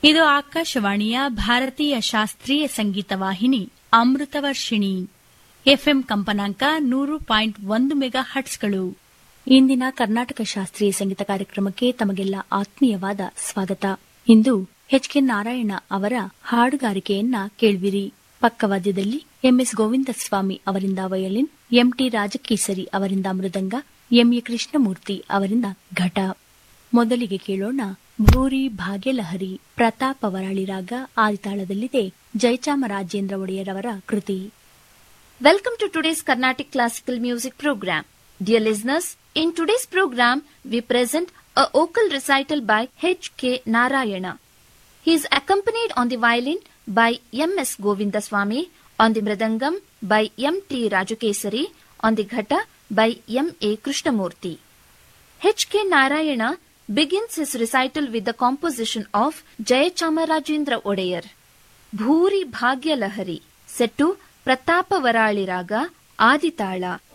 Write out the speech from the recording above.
ಇದು ಆಕಾಶವಾಣಿಯ ಭಾರತೀಯ ಶಾಸ್ತ್ರೀಯ ಸಂಗೀತ ವಾಹಿನಿ ಅಮೃತವರ್ಷಿಣಿ ಎಫ್ಎಂ ಕಂಪನಾಂಕ ನೂರು ಪಾಯಿಂಟ್ ಒಂದು ಮೆಗಾ ಹಟ್ಸ್ಗಳು ಇಂದಿನ ಕರ್ನಾಟಕ ಶಾಸ್ತ್ರೀಯ ಸಂಗೀತ ಕಾರ್ಯಕ್ರಮಕ್ಕೆ ತಮಗೆಲ್ಲ ಆತ್ಮೀಯವಾದ ಸ್ವಾಗತ ಇಂದು ಎಚ್ ಕೆ ನಾರಾಯಣ ಅವರ ಹಾಡುಗಾರಿಕೆಯನ್ನ ಕೇಳುವಿರಿ ಪಕ್ಕವಾದ್ಯದಲ್ಲಿ ಎಂಎಸ್ ಗೋವಿಂದಸ್ವಾಮಿ ಅವರಿಂದ ವಯೋಲಿನ್ ಎಂಟಿ ರಾಜಕೇಸರಿ ಅವರಿಂದ ಮೃದಂಗ ಎಂಎ ಕೃಷ್ಣಮೂರ್ತಿ ಅವರಿಂದ ಘಟ ಮೊದಲಿಗೆ ಕೇಳೋಣ ಭೂರಿ ಭಾಗ್ಯಲಹರಿ ಪ್ರತಾಪ ವರಾಳಿ ರಾಗ ಆದಿತಾಳದಲ್ಲಿದೆ ಜಯಚಾಮರಾಜೇಂದ್ರ ಒಡೆಯರವರ ಕೃತಿ Welcome to today's Carnatic Classical Music program. Dear listeners, in today's program, we present a vocal recital by H.K. Narayana. He is accompanied on the violin by M.S. Govindaswamy, on the mridangam by M.T. Rajakesari, on the ghata by M.A. Krishnamurti. H.K. Narayana begins his recital with the composition of Jayachamarajendra Odayar. ಭೂರಿ ಭಾಗ್ಯಲಹರಿ set ಪ್ರತಾಪವರಾಳಿ ರಾಗ ಆದಿತಾಳ